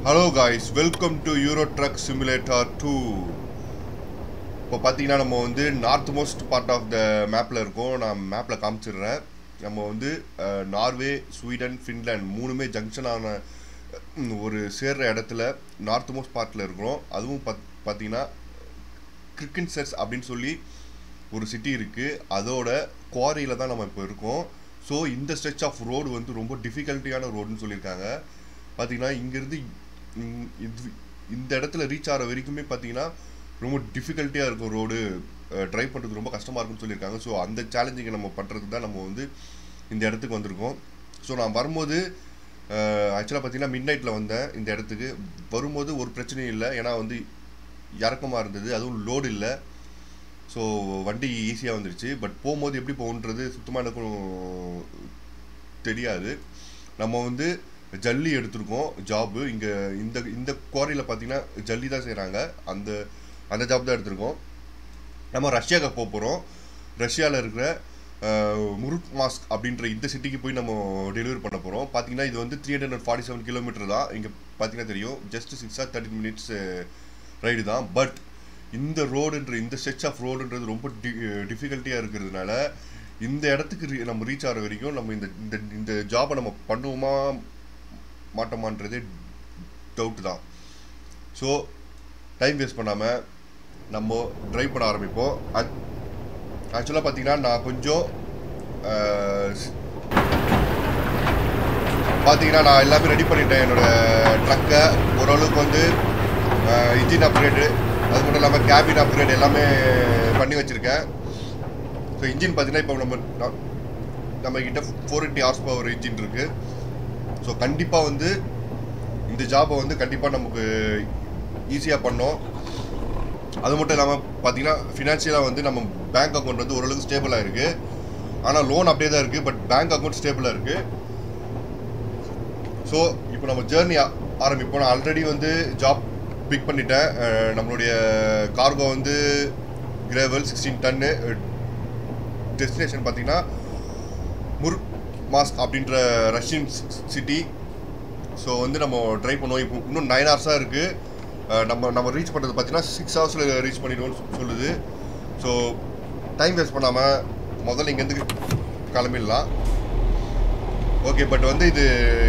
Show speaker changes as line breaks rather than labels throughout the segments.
Hello guys welcome to Euro truck simulator two இப்போ பார்த்தீங்கன்னா நம்ம வந்து north most part of the மேப்பில் இருக்கோம் நான் மேப்பில் காமிச்சிடுறேன் நம்ம வந்து அஹ், நார்வே ஸ்வீடன் ஃபின்லாண்ட் மூணுமே ஜங்ஷனான அஹ், ஒரு சேர்ற இடத்துல நார்த் மோஸ்ட் பார்ட்டில் இருக்கிறோம் அதுவும் பத் பார்த்தீங்கன்னா கிரிக்கன்சர்ஸ் அப்படின்னு சொல்லி ஒரு சிட்டி இருக்குது அதோட குவாரியில் தான் நம்ம இப்போ இருக்கோம் ஸோ இந்த ஸ்ட்ரெச் ஆஃப் ரோடு வந்து ரொம்ப டிஃபிகல்ட்டியான ரோடுன்னு சொல்லியிருக்காங்க பார்த்தீங்கன்னா இங்கேருந்து இது இந்த இடத்துல ரீச் ஆகிற வரைக்குமே பார்த்தீங்கன்னா ரொம்ப டிஃபிகல்ட்டியாக இருக்கும் ரோடு ட்ரைவ் பண்ணுறது ரொம்ப கஷ்டமாக இருக்கும்னு சொல்லியிருக்காங்க ஸோ அந்த சேலஞ்சிங்கை நம்ம பண்ணுறதுக்கு தான் நம்ம வந்து இந்த இடத்துக்கு வந்திருக்கோம் ஸோ நான் வரும்போது ஆக்சுவலாக பார்த்தீங்கன்னா மிட் நைட்டில் வந்தேன் இந்த இடத்துக்கு வரும்போது ஒரு பிரச்சனையும் இல்லை ஏன்னா வந்து இறக்கமாக இருந்தது அதுவும் லோடு இல்லை ஸோ வண்டி ஈஸியாக வந்துருச்சு பட் போகும்போது எப்படி போகுன்றது சுத்தமாக எனக்கும் தெரியாது நம்ம வந்து ஜல்லி எடுத்திருக்கோம் ஜாபு இங்கே இந்த இந்த குவாரியில் பார்த்தீங்கன்னா ஜல்லி தான் செய்கிறாங்க அந்த அந்த ஜாப் தான் எடுத்திருக்கோம் நம்ம ரஷ்யாவுக்கு போக போகிறோம் ரஷ்யாவில் இருக்கிற முருக் மாஸ்க் அப்படின்ற இந்த சிட்டிக்கு போய் நம்ம டெலிவரி பண்ண போகிறோம் பார்த்தீங்கன்னா இது வந்து three hundred forty seven kilometre தான் இங்கே பார்த்தீங்கன்னா தெரியும் just six or thirty minutes ride தான் பட் இந்த ரோடுன்ற இந்த ஸ்ட்ரெச் ஆஃப் ரோடுன்றது ரொம்ப டி டிஃபிகல்ட்டியாக இருக்கிறதுனால இந்த இடத்துக்கு re- நம்ம ரீச் ஆகிற வரைக்கும் நம்ம இந்த இந்த இந்த ஜாபை நம்ம பண்ணுவோமா மாட்டோமான்றதே டவுட் தான் ஸோ டைம் வேஸ்ட் பண்ணாமல் நம்ம ட்ரைவ் பண்ண ஆரம்பிப்போம் ஆக்சுவலாக பார்த்தீங்கன்னா நான் கொஞ்சம் அஹ், ஸ்- பார்த்தீங்கன்னா நான் எல்லாமே ரெடி பண்ணிட்டேன் என்னோட ட்ரக்கை ஓரளவுக்கு வந்து இன்ஜின் அப்கிரேடு அது மட்டும் இல்லாமல் கேபின் அப்கிரேட் எல்லாமே பண்ணி வச்சுருக்கேன் ஸோ இன்ஜின் பார்த்தீங்கன்னா இப்போ நம்ம ந- நம்ம கிட்ட four eighty horse power engine இருக்குது ஸோ கண்டிப்பாக வந்து இந்த ஜாபை வந்து கண்டிப்பாக நமக்கு ஈஸியாக பண்ணோம் அது மட்டும் இல்லாமல் பார்த்தீங்கன்னா ஃபினான்ஷியலாக வந்து நம்ம பேங்க் அக்கௌண்ட் வந்து ஓரளவுக்கு ஸ்டேபிளாக இருக்குது ஆனால் லோன் அப்படியே தான் இருக்குது பட் பேங்க் அக்கௌண்ட் ஸ்டேபிளாக இருக்குது ஸோ இப்போ நம்ம ஜேர்னி ஆரம்பிப்போம் நான் ஆல்ரெடி வந்து ஜாப் பிக் பண்ணிட்டேன் அஹ் நம்மளுடைய கார்கோ வந்து கிரேவல் சிக்ஸ்டீன் டன்னு டெஸ்டினேஷன் பார்த்தீங்கன்னா முர் மாஸ்க் அப்படின்ற ரஷ்யன் சிட்டி ஸோ வந்து நம்ம ட்ரை பண்ணுவோம் இப்போ இன்னும் நைன் ஹவர்ஸாக இருக்குது நம்ம நம்ம ரீச் பண்ணுறது பார்த்தீங்கன்னா சிக்ஸ் ஹவர்ஸில் ரீச் பண்ணிடுவோம்னு சொ- சொல்லுது ஸோ டைம் வேஸ்ட் பண்ணாமல் முதல்ல இங்கேருந்து கிளம்பிடலாம் ஓகே பட் வந்து இது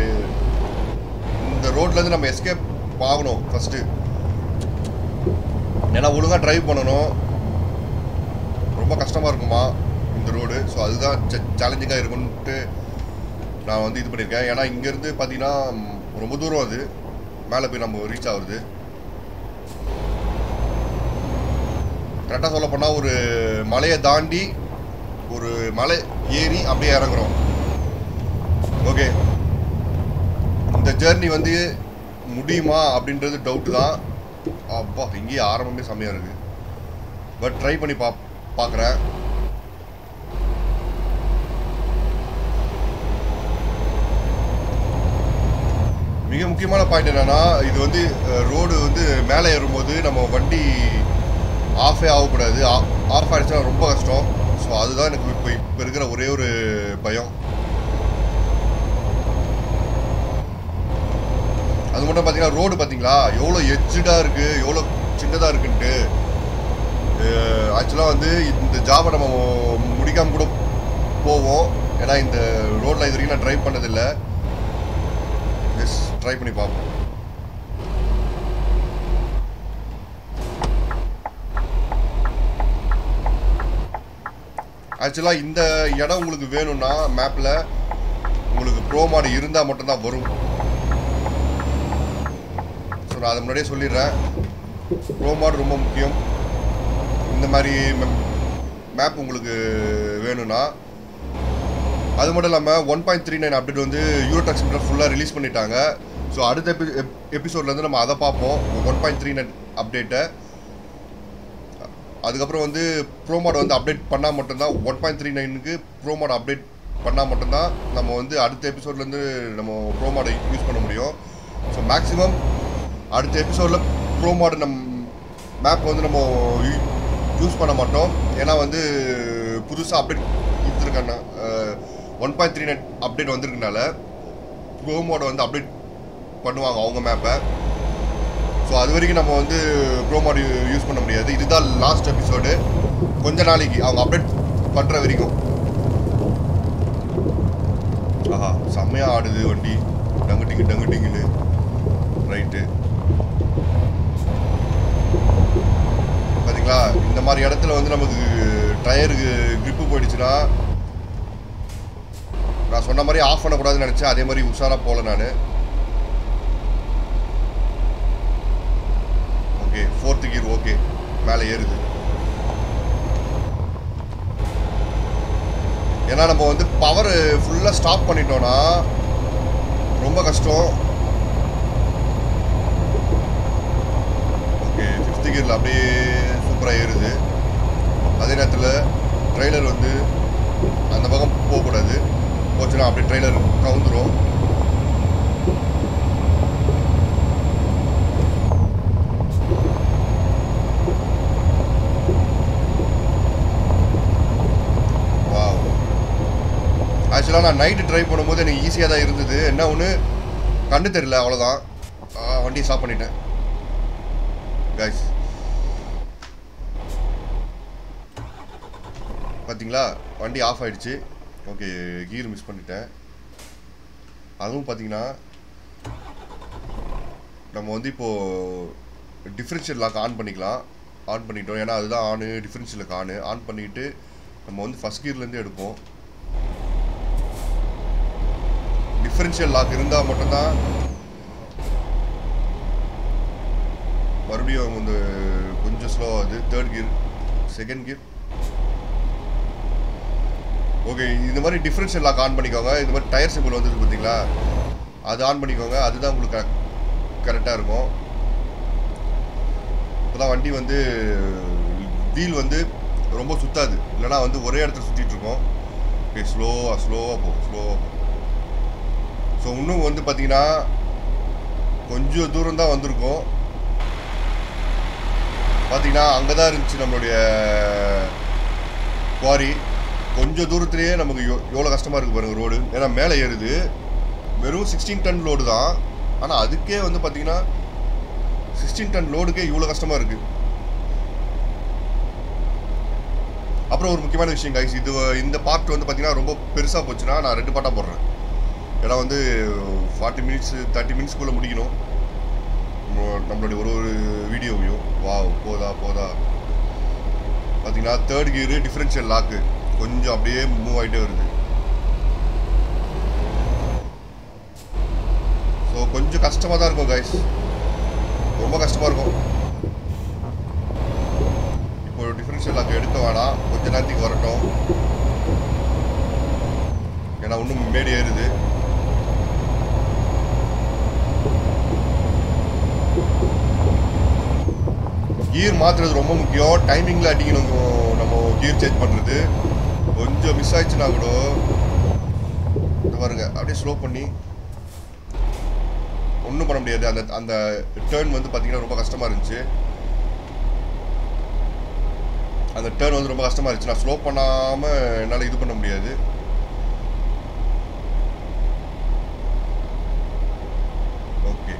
இந்த ரோட்லேருந்து நம்ம எஸ்கேப் ஆகணும் ஃபஸ்ட்டு ஏன்னா ஒழுங்காக ட்ரைவ் பண்ணணும் ரொம்ப கஷ்டமாக இருக்குமா இந்த ரோடு ஸோ அதுதான் சேலஞ்சிங்காக இருக்கும்ன்ட்டு நான் வந்து இது பண்ணியிருக்கேன் ஏன்னா இங்கேருந்து பார்த்தீங்கன்னா ம், ரொம்ப தூரம் அது மேலே போய் நம்ம ரீச் ஆகுது கரெக்டாக சொல்ல போனால் ஒரு மலையை தாண்டி ஒரு மலை ஏறி அப்படியே இறங்குறோம் ஓகே இந்த ஜேர்னி வந்து முடியுமா அப்படின்றது டவுட்டு தான் அப்பா இங்கேயே ஆரம்பமே செம்மையாக இருக்குது பட் ட்ரை பண்ணி பா பார்க்குறேன் மிக முக்கியமான பாயிண்ட் என்னன்னா இது வந்து ரோடு வந்து மேலே ஏறும்போது நம்ம வண்டி ஆஃபே ஆகக்கூடாது ஆஃப் ஆகிடுச்சுன்னா ரொம்ப கஷ்டம் ஸோ அதுதான் எனக்கு இப்போ இப்போ இருக்கிற ஒரே ஒரு பயம் அது மட்டும் பார்த்தீங்கன்னா ரோடு பார்த்தீங்களா எவ்வளோ எட்ஜடாக இருக்குது எவ்வளோ சின்னதாக இருக்குன்ட்டு ஆக்சுவலாக வந்து இந்த ஜாபை நம்ம முடிக்காம கூட போவோம் ஏன்னா இந்த ரோட்டில் இது வரைக்கும் நான் ட்ரைவ் பண்ணதில்லை ஜஸ்ட் ட்ரை பண்ணி பார்ப்போம் ஆக்சுவலாக இந்த இடம் உங்களுக்கு வேணும்னா மேப்பில் உங்களுக்கு ப்ரோ மாடு இருந்தால் மட்டும்தான் வரும் ஸோ நான் அதை முன்னாடியே சொல்லிடுறேன் ப்ரோ மாடு ரொம்ப முக்கியம் இந்த மாதிரி மேப் உங்களுக்கு வேணும்னா அது மட்டும் இல்லாமல் one point three nine update வந்து யூரோடாக்ஸ் மீட்டர் ஃபுல்லாக ரிலீஸ் பண்ணிட்டாங்க ஸோ அடுத்த எபி எபிசோட்லேருந்து நம்ம அதை பார்ப்போம் ஒன் பாயிண்ட் த்ரீ நைன் அப்டேட்டை அதுக்கப்புறம் வந்து ப்ரோமோட் வந்து அப்டேட் பண்ணால் மட்டும்தான் ஒன் பாயிண்ட் த்ரீ நைனுக்கு ப்ரோமோட் அப்டேட் பண்ணால் மட்டும்தான் நம்ம வந்து அடுத்த எபிசோட்லேருந்து நம்ம ப்ரோமோடை யூஸ் பண்ண முடியும் ஸோ மேக்ஸிமம் அடுத்த எபிசோடில் ப்ரோமோட் நம் மேப் வந்து நம்ம யூஸ் பண்ண மாட்டோம் ஏன்னா வந்து புதுசாக அப்டேட் கொடுத்துருக்காங்க one point three nine update வந்திருக்கனால ப்ரோமோட வந்து அப்டேட் பண்ணுவாங்க அவங்க மேப்பை ஸோ அது வரைக்கும் நம்ம வந்து ப்ரோ மாடு யூஸ் பண்ண முடியாது இதுதான் லாஸ்ட் எபிசோடு கொஞ்ச நாளைக்கு அவங்க அப்டேட் பண்ணுற வரைக்கும் ஆஹா செம்மையாக ஆடுது வண்டி டங்குட்டிங்கு டங்குட்டிங்குன்னு ரைட்டு பார்த்தீங்களா இந்த மாதிரி இடத்துல வந்து நமக்கு டயருக்கு grip போயிடுச்சுன்னா நான் சொன்ன மாதிரி ஆஃப் பண்ணக்கூடாதுன்னு நினச்சேன் அதே மாதிரி உஷாராக போகல நான் ஓகே ஃபோர்த்து கியர் ஓகே மேலே ஏறுது ஏன்னா நம்ம வந்து பவர் ஃபுல்லாக ஸ்டாப் பண்ணிட்டோம்னா ரொம்ப கஷ்டம் ஓகே ஃபிஃப்த் கியரில் அப்படியே சூப்பராக ஏறுது அதே நேரத்தில் ட்ரெய்லர் வந்து அந்த பக்கம் போகக்கூடாது போச்சுன்னா அப்படியே ட்ரெய்லர் கவுந்துரும் வாவ் ஆக்சுவலாக நான் நைட்டு ட்ரைவ் பண்ணும்போது எனக்கு ஈஸியாக தான் இருந்தது என்ன ஒன்று கண்ணு தெரியல அவ்வளோதான் ஆ, வண்டியை ஸ்டாப் பண்ணிட்டேன் கைஸ் பார்த்தீங்களா வண்டி ஆஃப் ஆயிடுச்சு ஓகே கீர் மிஸ் பண்ணிட்டேன் அதுவும் பார்த்தீங்கன்னா நம்ம வந்து இப்போது டிஃப்ரென்ஷியல் லாக் ஆன் பண்ணிக்கலாம் ஆன் பண்ணிட்டோம் ஏன்னா அதுதான் on differential lock on on பண்ணிவிட்டு நம்ம வந்து ஃபஸ்ட் கீர்லேருந்து எடுப்போம் டிஃப்ரென்ஷியல் லாக் இருந்தால் மட்டும்தான் மறுபடியும் வந்து கொஞ்சம் ஸ்லோ ஆகுது third gear second gear okay இந்த மாதிரி டிஃப்ரென்ஷியல் லாக் ஆன் பண்ணிக்கோங்க இந்த மாதிரி டயர் சிம்பிள் வந்து பார்த்தீங்களா அது ஆன் பண்ணிக்கோங்க அதுதான் உங்களுக்கு கரெக்டாக இருக்கும் இப்போதான் வண்டி வந்து வீல் வந்து ரொம்ப சுத்தாது இல்லைனா வந்து ஒரே இடத்துல சுற்றிட்டு இருக்கோம் ஓகே ஸ்லோவாக ஸ்லோவாக போ ஸ்லோவாக போ ஸோ இன்னும் வந்து பார்த்தீங்கன்னா கொஞ்சம் தூரம் தான் வந்திருக்கோம் பார்த்தீங்கன்னா அங்கே தான் இருந்துச்சு நம்மளுடைய குவாரி கொஞ்சம் தூரத்துலேயே நமக்கு எவ் எவ்வளோ கஷ்டமாக இருக்குது பாருங்கள் ரோடு ஏன்னா மேலே ஏறுது வெறும் சிக்ஸ்டீன் டன் லோடு தான் ஆனால் அதுக்கே வந்து பார்த்தீங்கன்னா சிக்ஸ்டீன் டன் லோடுக்கே இவ்வளோ கஷ்டமாக இருக்குது அப்புறம் ஒரு முக்கியமான விஷயம் கைஸ் இது இந்த பார்ட் வந்து பார்த்தீங்கன்னா ரொம்ப பெருசாக போச்சுன்னா நான் ரெண்டு பாட்டாக போடுறேன் ஏன்னா வந்து ஃபார்ட்டி மினிட்ஸ் தேர்ட்டி மினிட்ஸ்க்குள்ளே முடிக்கணும் நம்ம- நம்மளுடைய ஒரு ஒரு வீடியோவையும் வா போதா போதா பார்த்தீங்கன்னா தேர்ட் கியரு டிஃப்ரென்ஷியல் லாக்கு கொஞ்சம் அப்படியே மூவ் ஆகிட்டே வருது ஸோ கொஞ்சம் கஷ்டமாக தான் இருக்கும் கைஸ் ரொம்ப கஷ்டமாக இருக்கும் இப்போ டிஃப்ரென்ஷியல் லாக் எடுக்க வேணாம் கொஞ்ச நேரத்துக்கு வரட்டும் ஏன்னா இன்னும் மேடு ஏறுது கீர் மாற்றுறது ரொம்ப முக்கியம் டைமிங்கில் அடிக்கணும் நம்ம கீர் சேஞ்ச் பண்ணுறது கொஞ்சம் மிஸ் ஆயிடுச்சுன்னா கூட இது பாருங்க அப்படியே ஸ்லோ பண்ணி ஒன்றும் பண்ண முடியாது அந்த அந்த டேர்ன் வந்து பார்த்தீங்கன்னா ரொம்ப கஷ்டமாக இருந்துச்சு அந்த டேர்ன் வந்து ரொம்ப கஷ்டமாக இருந்துச்சு நான் ஸ்லோ பண்ணாமல் என்னால் இது பண்ண முடியாது ஓகே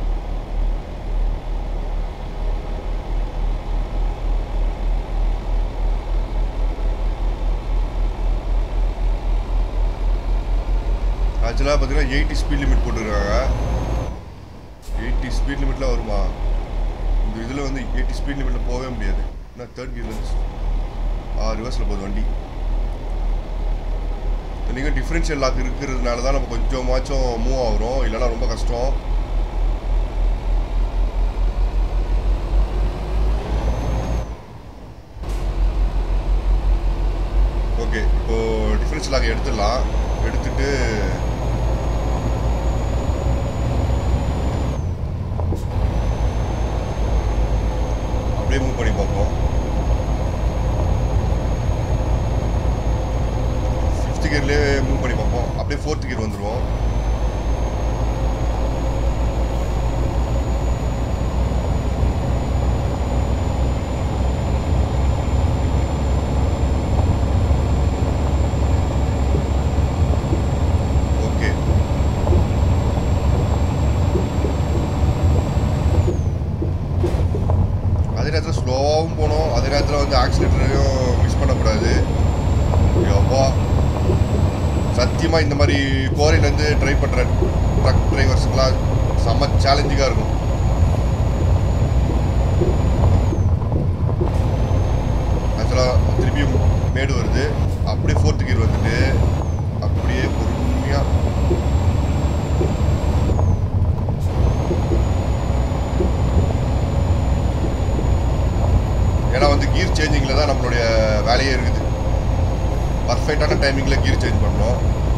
ஆக்சுவலாக பார்த்தீங்கன்னா எயிட்டி ஸ்பீட் லிமிட் போட்டுருக்காங்க எயிட்டி ஸ்பீட் லிமிட்லாம் வருமா இந்த இதில் வந்து எயிட்டி ஸ்பீட் லிமிட்டில் போகவே முடியாது ஏன்னா தேர்ட் கியர்ல ஆ ரிவர்ஸில் போகுது வண்டி இன்றைக்கும் டிஃப்ரென்ஷியல் லாக் இருக்கிறதுனால தான் நம்ம கொஞ்சமாச்சும் மூவ் ஆகுறோம் இல்லைன்னா ரொம்ப கஷ்டம் ஓகே இப்போ டிஃப்ரென்ஷியல் லாக் எடுத்துடலாம் எடுத்துட்டு அப்படியே மூவ் பண்ணி பார்ப்போம் ஃபிஃப்த் கியர்லேயே மூவ் பண்ணி பார்ப்போம் அப்படியே ஃபோர்த் கியர் வந்துடுவோம் ஓகே முக்கியமாக இந்த மாதிரி கோரையிலேருந்து ட்ரை பண்ணுற ட்ரக் டிரைவர்ஸுக்கெலாம் செம்ம சேலஞ்சிங்காக இருக்கும் ஆக்சுவலாக திருப்பியும் மேடு வருது அப்படியே ஃபோர்த்து கீர் வந்துட்டு அப்படியே பொறுமையாக ஏன்னா வந்து கீர் சேஞ்சிங்கில் தான் நம்மளுடைய வேலையே இருக்குது பர்ஃபெக்டான டைமிங்கில் கீர் சேஞ்ச் பண்ணோம்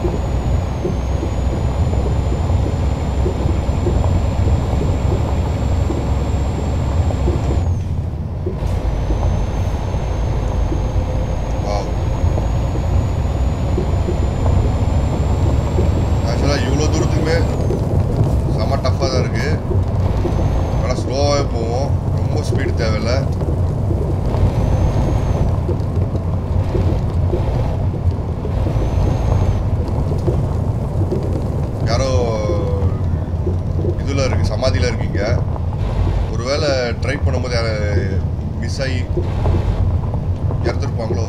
வாவ் ஆக்சுவலாக இவ்வளோ தூரத்துக்குமே செம்ம டஃப்பாக தான் இருக்குது ஆனால் ஸ்லோவாகவே போவோம் ரொம்ப ஸ்பீடு தேவையில்லை யாரோ இதில் இருக்கு சமாதியில் இருக்கீங்க ஒருவேளை ட்ரை பண்ணும்போது மிஸ் ஆகி இறந்துருப்பாங்களோ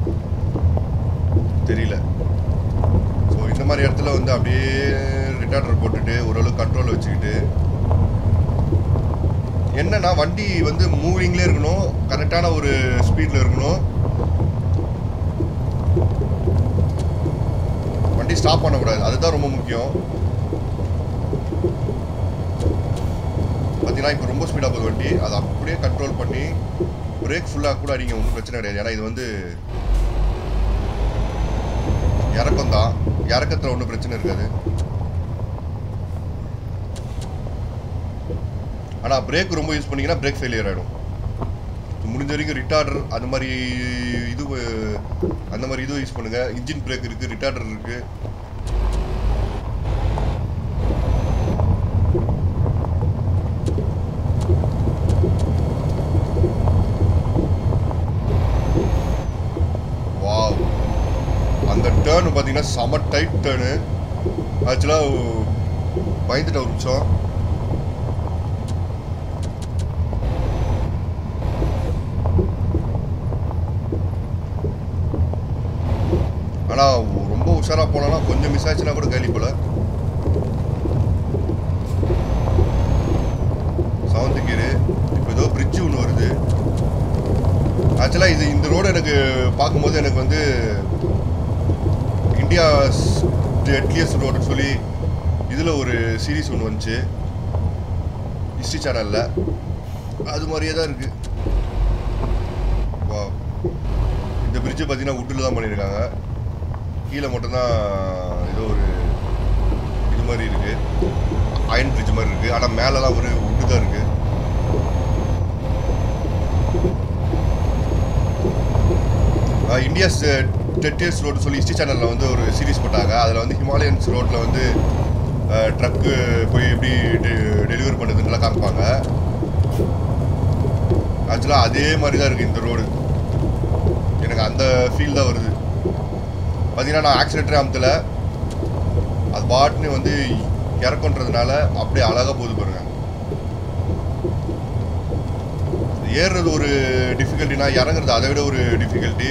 தெரியல ஸோ இந்த மாதிரி இடத்துல வந்து அப்படியே ரிட்டார்டர் போட்டுட்டு ஓரளவு கண்ட்ரோல் வச்சுக்கிட்டு என்னன்னா வண்டி வந்து மூவிங்லேயே இருக்கணும் கரெக்டான ஒரு ஸ்பீடில் இருக்கணும் வண்டி ஸ்டாப் பண்ணக்கூடாது அதுதான் ரொம்ப முக்கியம் பார்த்தீங்கன்னா இப்போ ரொம்ப ஸ்பீடாக போகுது வண்டி அதை அப்படியே கண்ட்ரோல் பண்ணி பிரேக் ஃபுல்லாக கூட அடிங்க ஒன்றும் பிரச்சனை கிடையாது ஏன்னா இது வந்து இறக்கம் தான் இறக்கத்தில் ஒன்றும் பிரச்சனை இருக்காது ஆனால் பிரேக் ரொம்ப யூஸ் பண்ணீங்கன்னா பிரேக் ஃபெயிலியர் ஆகிடும் முடிஞ்ச வரைக்கும் ரிட்டார்டர் அந்த மாதிரி இது அஹ், அந்த மாதிரி இது யூஸ் பண்ணுங்க இன்ஜின் பிரேக் இருக்கு ரிட்டார்டர் இருக்கு வாவ் அந்த டேர்ன் பார்த்தீங்கன்னா செம டைட் டேர்னு ஆக்சுவலாக பயந்துட்டேன் ஒரு நிமிஷம் ஆனால் ரொம்ப உஷாராக போனோம்னா கொஞ்சம் மிஸ் ஆச்சுன்னா கூட கேள்வி போல செவன்த் கீரு இப்போ ஏதோ பிரிட்ஜ் ஒன்று வருது ஆக்சுவலாக இது இந்த ரோடு எனக்கு பார்க்கும்போது எனக்கு வந்து இந்தியா டெட்லியஸ்ட் ரோடுன்னு சொல்லி இதில் ஒரு சீரிஸ் ஒன்று வந்துச்சு ஹிஸ்ட்ரி சேனலில் அது மாதிரியே தான் இருக்குது வா இந்த பிரிட்ஜு பார்த்தீங்கன்னா வுட்டில் தான் பண்ணியிருக்காங்க கீழே மட்டும்தான் ஏதோ ஒரு இது மாதிரி இருக்கு அயன் பிரிட்ஜ் மாதிரி இருக்கு ஆனால் மேலெல்லாம் ஒரு வுட்டு தான் இருக்கு இந்தியாஸ் டெட்டியர்ஸ் ரோடு சொல்லி ஹிஸ்ட்ரி சேனலில் வந்து ஒரு சீரிஸ் போட்டாங்க அதில் வந்து ஹிமாலயன்ஸ் ரோட்டில் வந்து ட்ரக்கு போய் எப்படி டெலிவரி பண்ணுதுன்னெலாம் காமிப்பாங்க ஆக்சுவலாக அதே மாதிரி தான் இருக்குது இந்த ரோடு எனக்கு அந்த ஃபீல் தான் வருது பார்த்தீங்கன்னா நான் ஆக்சிலேட்டரே அமுத்தல அது பாட்டுன்னு வந்து இறக்குன்றதுனால அப்படியே அழகாக போகுது பாருங்க ஏறுறது ஒரு டிஃபிகல்ட்டினா இறங்குறது அதை விட ஒரு டிஃபிகல்ட்டி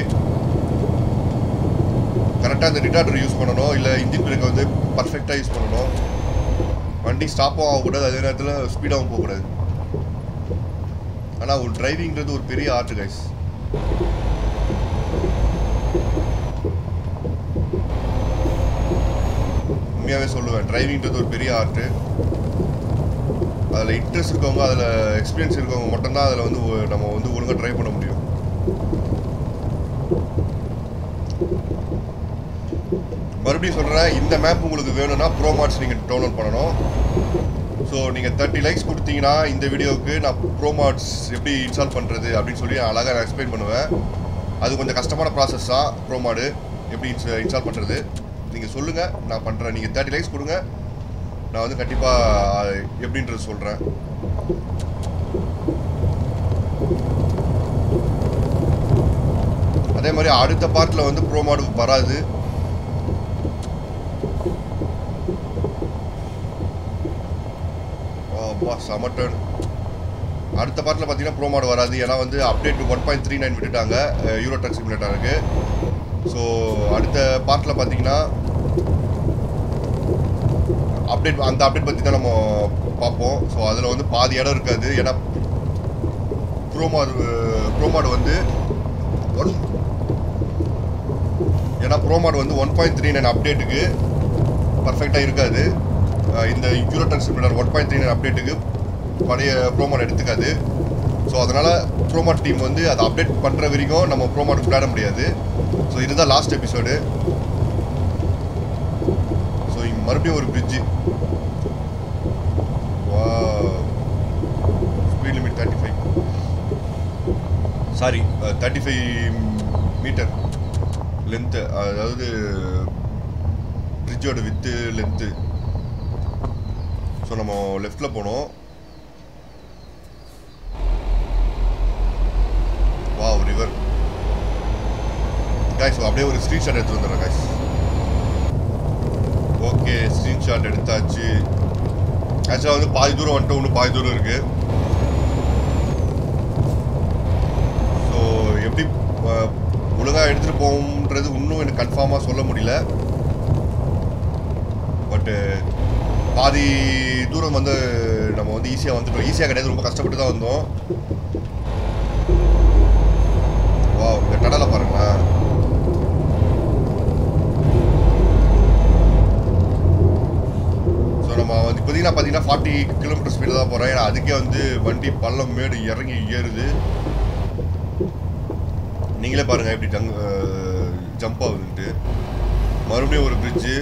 கரெக்டாக அந்த ரிட்டார்டர் யூஸ் பண்ணணும் இல்லை இன்ஜின் பிரேக்கை வந்து பர்ஃபெக்டாக யூஸ் பண்ணணும் வண்டி ஸ்டாப்பும் ஆகக்கூடாது அதே நேரத்தில் ஸ்பீடாகவும் போகக்கூடாது ஆனால் ஒரு டிரைவிங்கிறது ஒரு பெரிய ஆர்ட் கைஸ் உண்மையாகவே சொல்லுவேன் டிரைவிங்கிறது ஒரு பெரிய ஆர்ட்டு அதில் இன்ட்ரெஸ்ட் இருக்கவங்க அதில் எக்ஸ்பீரியன்ஸ் இருக்கவங்க மட்டும்தான் அதில் வந்து ஒ- நம்ம வந்து ஒழுங்காக ட்ரை பண்ண முடியும் மறுபடியும் சொல்கிறேன் இந்த மேப் உங்களுக்கு வேணும்னா ப்ரோ மார்ட்ஸ் நீங்கள் டவுன்லோட் பண்ணணும் ஸோ நீங்கள் தேர்ட்டி லைக்ஸ் கொடுத்தீங்கன்னா இந்த வீடியோவுக்கு நான் ப்ரோ மார்ட்ஸ் எப்படி இன்ஸ்டால் பண்ணுறது அப்படின்னு சொல்லி அழகாக நான் எக்ஸ்பிளைன் பண்ணுவேன் அது கொஞ்சம் கஷ்டமான ப்ராசஸ் தான் ப்ரோ மாடு எப்படி இன்ஸ்டால் பண்ணுறது நீங்கள் சொல்லுங்கள் நான் பண்ணுறேன் நீங்கள் தேர்ட்டி லைக்ஸ் கொடுங்க நான் வந்து கண்டிப்பாக எப்படின்றது சொல்கிறேன் அதே மாதிரி அடுத்த பார்ட்டில் வந்து ப்ரோ மாடு வராது அப்பா செம turn. அடுத்த பார்ட்டில் பார்த்தீங்கன்னா ப்ரோ மாடு வராது ஏன்னா வந்து update one point three nine விட்டுட்டாங்க யூரோ ட்ரக் சிமுலேட்டருக்கு ஸோ அடுத்த பார்ட்டில் பார்த்தீங்கன்னா அப்டேட் அந்த அப்டேட் பற்றி தான் நம்ம பார்ப்போம் ஸோ அதில் வந்து பாதி இடம் இருக்காது ஏன்னா ப்ரோமாடு ப்ரோமாடு வந்து ஒன் ஏன்னா ப்ரோமாடு வந்து ஒன் பாயிண்ட் த்ரீ நைன் அப்டேட்டுக்கு பர்ஃபெக்டாக இருக்காது அஹ் இந்த Euro truck simulator one point three nine அப்டேட்டுக்கு பழைய ப்ரோமாட் எடுத்துக்காது ஸோ அதனால் ப்ரோமாட் டீம் வந்து அதை அப்டேட் பண்ணுற வரைக்கும் நம்ம ப்ரோமாட் விளையாட முடியாது ஸோ இதுதான் லாஸ்ட் எபிசோடு ஸோ இங்கே மறுபடியும் ஒரு பிரிட்ஜு வா speed limit thirty five sorry thirty five meter length அதாவது பிரிட்ஜோட வித்து லென்த்து ஸோ நம்ம லெஃப்டில் போனோம் வா ரிவர் காய்ஸ் அப்படியே ஒரு ஸ்க்ரீன்ஷாட் எடுத்து வந்துடுறேன் காய்ஸ் ஓகே ஸ்க்ரீன்ஷாட் எடுத்தாச்சு ஆக்சுவலாக வந்து பாதி தூரம் வந்துட்டு இன்னும் பாதி தூரம் இருக்கு ஸோ எப்படி ஒழுங்காக எடுத்துகிட்டு போகும்ன்றது இன்னும் எனக்கு கன்ஃபார்மாக சொல்ல முடியல பட்டு பாதி தூரம் வந்து நம்ம வந்து ஈஸியாக வந்துட்டோம் ஈஸியாக கிடையாது ரொம்ப கஷ்டப்பட்டு தான் வந்தோம் வா இந்த கடலை பாருங்களேன் ஸோ நம்ம வந்து இப்போதைக்கு நான் பார்த்தீங்கன்னா ஃபார்ட்டி கிலோமீட்டர் ஸ்பீடில் தான் போகிறேன் ஏன்னா அதுக்கே வந்து வண்டி பள்ளம் மேடு இறங்கி ஏறுது நீங்களே பாருங்கள் எப்படி ஜங் ஜம்ப் ஆகுதுன்ட்டு மறுபடியும் ஒரு பிரிட்ஜு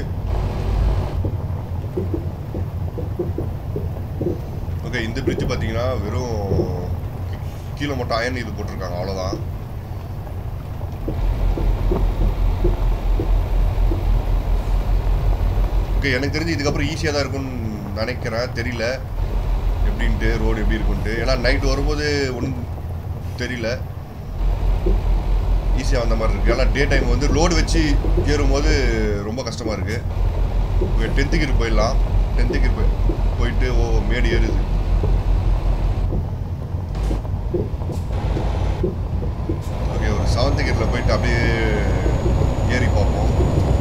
ஓகே இந்த பிரிட்ஜ் பார்த்தீங்கன்னா வெறும் கீ- கீழே மட்டும் அயன் இது போட்டிருக்காங்க அவ்வளோதான் ஓகே எனக்கு தெரிஞ்சு இதுக்கப்புறம் ஈஸியாக தான் இருக்கும்னு நினைக்கிறேன் தெரியல எப்படின்ட்டு ரோடு எப்படி இருக்குன்ட்டு ஏன்னா நைட் வரும்போது ஒன்றும் தெரியல ஈஸியாக வந்த மாதிரி இருக்குது ஏன்னா டே டைம் வந்து லோடு வச்சு ஏறும்போது ரொம்ப கஷ்டமாக இருக்குது டென்த்து கியர் போயிடலாம் டென்த்து கியர் போய் போயிட்டு ஓ மேடு ஏறுது ஓகே ஒரு செவன்த் கியரில் போயிட்டு அப்படியே ஏறி பார்ப்போம்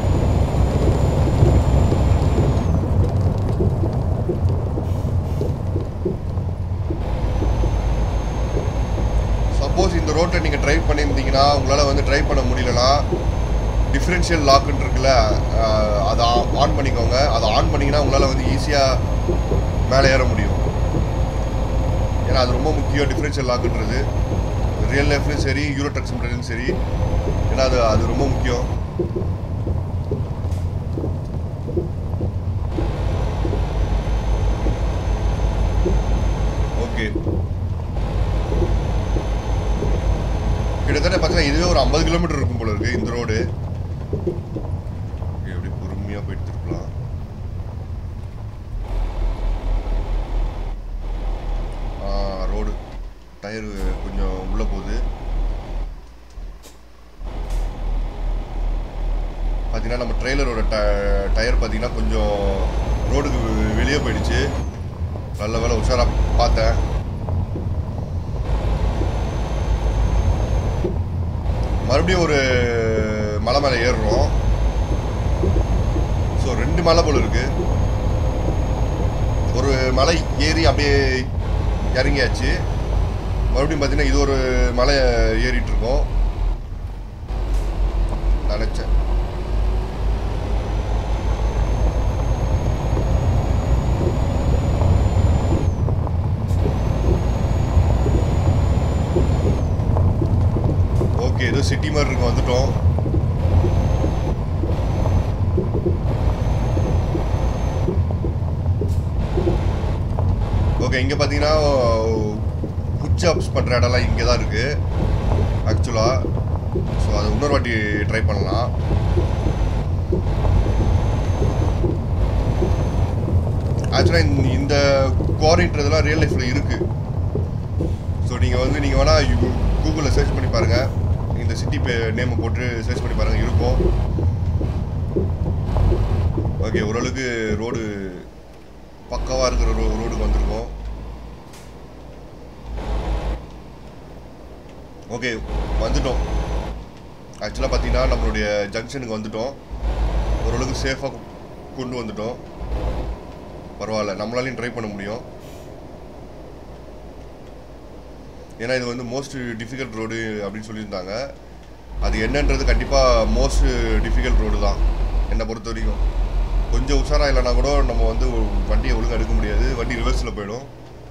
சப்போஸ் இந்த ரோட்டை நீங்கள் ட்ரைவ் பண்ணியிருந்தீங்கன்னா உங்களால் வந்து ட்ரைவ் பண்ண முடியலனா டிஃப்ரென்ஷியல் லாக்குன்னு இருக்குல்ல அஹ், அதை ஆன் பண்ணிக்கோங்க அதை ஆன் பண்ணிங்கன்னா உங்களால் வந்து ஈஸியாக மேலே ஏற முடியும் ஏன்னா அது ரொம்ப முக்கியம் டிஃப்ரென்ஷியல் லாக்குன்றது ரியல் லைஃப்லையும் சரி யூரோ ட்ரக் சிம்லர்லையும் சரி ஏன்னா அது அது ரொம்ப முக்கியம் ஓகே கிட்டத்தட்ட பார்த்தீங்கன்னா இதுவே ஒரு ஐம்பது கிலோமீட்டர் இருக்கும் போல இருக்கு இந்த ரோடு எப்படி பொறுமையாக போயிட்டு இருக்கலாம் ரோடு டயர் கொஞ்சம் உள்ள போகுது பார்த்தீங்கன்னா நம்ம ட்ரெய்லரோட ட டயர் பார்த்தீங்கன்னா கொஞ்சம் ரோடுக்கு வெளியே போயிடுச்சு நல்ல வேலை உஷாராக பார்த்தேன் மறுபடியும் ஒரு மலை மேலே ஏறுறோம் ஸோ ரெண்டு மலை போல இருக்கு ஒரு மலை ஏறி அப்படியே இறங்கியாச்சு மறுபடியும் பார்த்தீங்கன்னா இது ஒரு மலை ஏறிட்டு இருக்கோம் நினச்சேன் ஓகே ஏதோ சிட்டி மாதிரி இருக்கு வந்துட்டோம் ஓகே இங்கே பார்த்தீங்கன்னா புச் அப்ஸ் பண்ணுற இடம்லாம் இங்கே தான் இருக்குது ஆக்சுவலாக ஸோ அதை இன்னொரு வாட்டி ட்ரை பண்ணலாம் ஆக்சுவலாக இந்த இந்த குவாரின்றதுலாம் ரியல் லைஃப்பில் இருக்குது ஸோ நீங்கள் வந்து நீங்கள் வேணால் கூகுளில் சர்ச் பண்ணி பாருங்கள் இந்த சிட்டி பே நேமை போட்டு சர்ச் பண்ணி பாருங்கள் இருக்கும் ஓகே ஓரளவுக்கு ரோடு பக்காவாக இருக்கிற ரோ ரோடுக்கு வந்திருக்கோம் ஓகே வந்துட்டோம் ஆக்சுவலாக பார்த்தீங்கன்னா நம்மளுடைய ஜங்ஷனுக்கு வந்துட்டோம் ஓரளவுக்கு சேஃபாக கொண்டு வந்துட்டோம் பரவாயில்ல நம்மளாலையும் ட்ரை பண்ண முடியும் ஏன்னா இது வந்து மோஸ்ட் டிஃபிகல்ட் ரோடு அப்படின்னு சொல்லியிருந்தாங்க அது என்னன்றது கண்டிப்பாக மோஸ்ட் டிஃபிகல்ட் ரோடு தான் என்னை பொறுத்த வரைக்கும் கொஞ்சம் உஷாரா இல்லைனா கூட நம்ம வந்து வண்டியை ஒழுங்காக எடுக்க முடியாது வண்டி ரிவர்ஸில் போயிடும்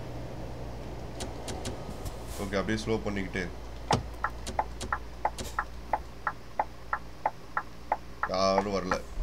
ஓகே அப்படியே ஸ்லோ பண்ணிக்கிட்டு யாரும் வரல